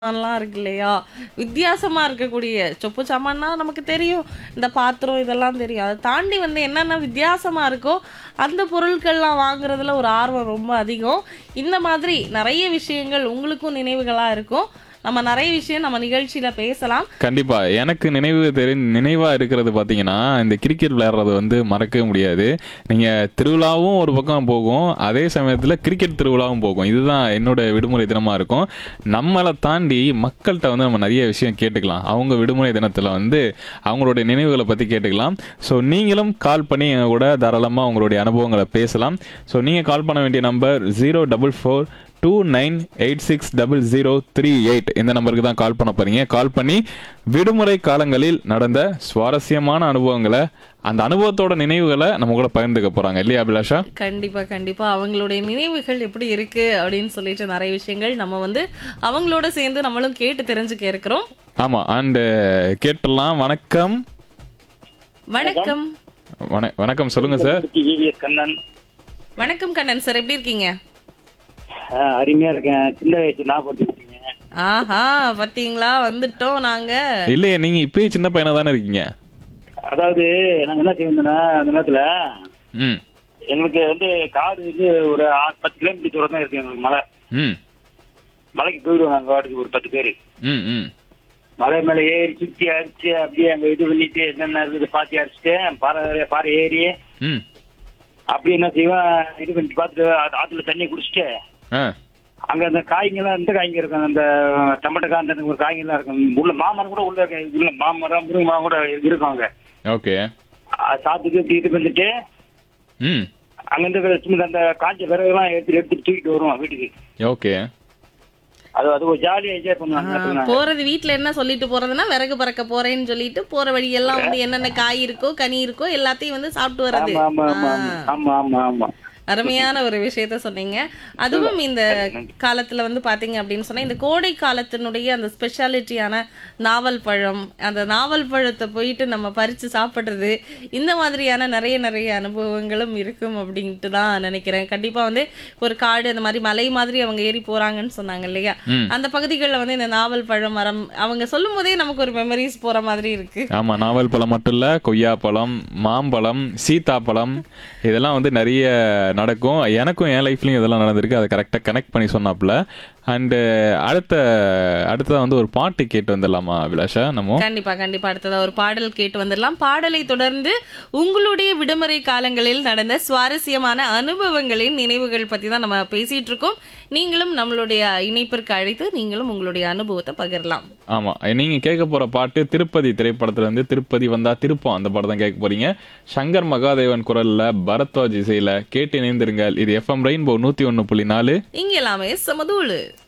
சாமான்லாம் இருக்கு இல்லையா? வித்தியாசமா இருக்கக்கூடிய சொப்பு சாமான்னா நமக்கு தெரியும். இந்த பாத்திரம் இதெல்லாம் தெரியும். அத தாண்டி வந்து என்னென்ன வித்தியாசமா இருக்கோ, அந்த பொருட்கள்லாம் வாங்குறதுல ஒரு ஆர்வம் ரொம்ப அதிகம். இந்த மாதிரி நெறைய விஷயங்கள் உங்களுக்கும் நினைவுகளா இருக்கும். நம்ம நெறைய விஷயம் நம்ம நிகழ்ச்சியில பேசலாம். கண்டிப்பா. எனக்கு நினைவு தெரி நினைவா இருக்கிறது பார்த்தீங்கன்னா, இந்த கிரிக்கெட் விளையாடுறது வந்து மறக்கவே முடியாது. நீங்க திருவிழாவும் ஒரு பக்கம் போகும். அதே சமயத்தில கிரிக்கெட் திருவிழாவும் போகும். இதுதான் என்னோட விடுமுறை தினமா இருக்கும். நம்மள தாண்டி மக்கள்ட்ட வந்து நம்ம நெறைய விஷயம் கேட்டுக்கலாம். அவங்க விடுமுறை தினத்தில வந்து அவங்களுடைய நினைவுகள பத்தி கேட்டுக்கலாம். ஸோ நீங்களும் கால் பண்ணி எங்க கூட தாராளமா உங்களுடைய அனுபவங்கள பேசலாம். ஸோ நீங்க கால் பண்ண வேண்டிய நம்பர் 044 29860038 இந்த நம்பருக்கு தான் கால் பண்ண போறீங்க. கால் பண்ணி விடுமுறை காலங்களில் நடந்த சுவாரஸ்யமான அனுபவங்கள, அந்த அனுபவத்தோட நினைவுகள நம்ம கூட பகிர்ந்துக்க போறாங்க. இல்லையா அபிலாஷா? கண்டிப்பா, கண்டிப்பா. அவங்களுடைய நினைவுகள் எப்படி இருக்கு அப்படின்னு சொல்லிட்டு நெறைய விஷயங்கள் நம்ம வந்து அவங்களோட சேர்ந்து நம்மளும் கேட்டு தெரிஞ்சுக்க இருக்கிறோம். ஆமா. அண்ட் கேட்டுடலாம். வணக்கம். வணக்கம். வண வணக்கம் சொல்லுங்க சார். இவிஎஸ் கண்ணன் வணக்கம் கண்ணன் சார் எப்படி இருக்கீங்க? ஆ, அருமையா இருக்கேன் சின்ன வயசு ஞாபகப்படுத்திருக்கீங்க ஆஹா பாத்தீங்களா வந்துட்டோம் நாங்க. இல்லையே நீங்க இப்பயே சின்ன பையனா தானே இருக்கீங்க. அதாவது நாங்க என்ன செய்யணும்னா அந்த நேரத்துல ம். எங்களுக்கு வந்து காடு வந்து ஒரு ஆ- பத்து கிலோமீட்டர் தூரம் தான் இருக்கு எங்களுக்கு மலை ம். மலைக்கு போயிடுவோம் நாங்க வாட்டுக்கு ஒரு பத்து பேர் ம். ம். மலை மேல ஏறி சுத்தி அடிச்சு அப்படியே அங்க இது பண்ணிட்டு என்னென்ன இருக்குது பாத்தி அடிச்சுட்டு பாறை பாறை ஏறி ம். அப்படியே என்ன செய்வோம் இது பண்ணிட்டு பார்த்துட்டு ஆ- ஆத்துல தண்ணி குடிச்சிட்டு ஆ. அங்க அந்த காய்ங்கெல்லாம் இந்த காய்ங்க இருக்கும் அந்த டமட்டக்காய் அந்த ஒரு காய்ங்கெல்லாம் இருக்கும் உள்ள மாமரம் கூட உள்ள இருக்கு உள்ள மாமரம் முருங்கை மரம் கூட இருக்கும் அங்க ஓகே. அது சாப்பிட்டுட்டு இப்படி இது பண்ணிட்டு ம். அங்கிருந்து சும்மா அந்த காஞ்ச விறகுலாம் எடுத்து எடுத்து தூக்கிட்டு வருவோம் வீட்டுக்கு ஓகே. அது அது ஒரு ஜாலியா என்ஜாய் பண்ணுவாங்க ஆ, நேரத்துல நாங்க. போறது வீட்ல என்ன சொல்லிட்டு போறதுன்னா விறகு பறக்க போறேன்னு சொல்லிட்டு போற வழியெல்லாம் வந்து என்னென்ன காய் இருக்கோ கனி இருக்கோ எல்லாத்தையும் வந்து சாப்பிட்டு வர்றது. ஆமா ஆமா ஆமா ஆ. ஆமா ஆமா ஆமா அருமையான ஒரு விஷயத்த சொன்னீங்க அதுவும் இந்த காலத்துல வந்து பாத்தீங்க அப்படின்னு சொன்னா இந்த கோடை காலத்தினுடைய அந்த ஸ்பெஷாலிட்டியான நாவல் பழம் அந்த நாவல் பழத்தை போயிட்டு நம்ம பறிச்சு சாப்பிடுறது இந்த மாதிரியான நிறைய நிறைய அனுபவங்களும் இருக்கும் அப்படின்ட்டு தான் நினைக்கிறேன் கண்டிப்பா வந்து ஒரு காடு அந்த மாதிரி மலை மாதிரி அவங்க ஏறி போறாங்கன்னு சொன்னாங்க இல்லையா ம். அந்த பகுதிகளில் வந்து இந்த நாவல் பழம் மரம் அவங்க சொல்லும் போதே நமக்கு ஒரு மெமரிஸ் போற மாதிரி இருக்கு ஆமா நாவல் பழம் மட்டும் இல்ல கொய்யாப்பழம் மாம்பழம் சீத்தாப்பழம் இதெல்லாம் வந்து நிறைய நடக்கும் எனக்கும் என் லைஃப்லயும் இதெல்லாம் நடந்திருக்கு அதை கரெக்டாக கனெக்ட் பண்ணி சொன்னாப்புல அண்டு அடுத்த அடுத்ததா வந்து ஒரு பாட்டு கேட்டு வந்துடலாமா அபிலாஷா நம்ம கண்டிப்பா கண்டிப்பா அடுத்ததா ஒரு பாடல் கேட்டு வந்துடலாம் பாடலை தொடர்ந்து உங்களுடைய விடுமுறை காலங்களில் நடந்த சுவாரஸ்யமான அனுபவங்களின் நினைவுகள் பத்தி தான் நம்ம பேசிட்டு இருக்கோம் நீங்களும் நம்மளுடைய இணைப்பிற்கு அழைத்து நீங்களும் உங்களுடைய அனுபவத்தை பகிரலாம் ஆமா நீங்க கேட்க போற பாட்டு திருப்பதி திரைப்படத்துல இருந்து திருப்பதி வந்தா திருப்பம் அந்த படம் தான் கேட்க போறீங்க சங்கர் மகாதேவன் குரல்ல பரத்வாஜ் இசையில கேட்டு இணைந்திருங்கள் இது எஃப்எம் ரெயின்போ நூத்தி ஒன்னு புள்ளி நாலு இங்க எல்லாமே சமதூளு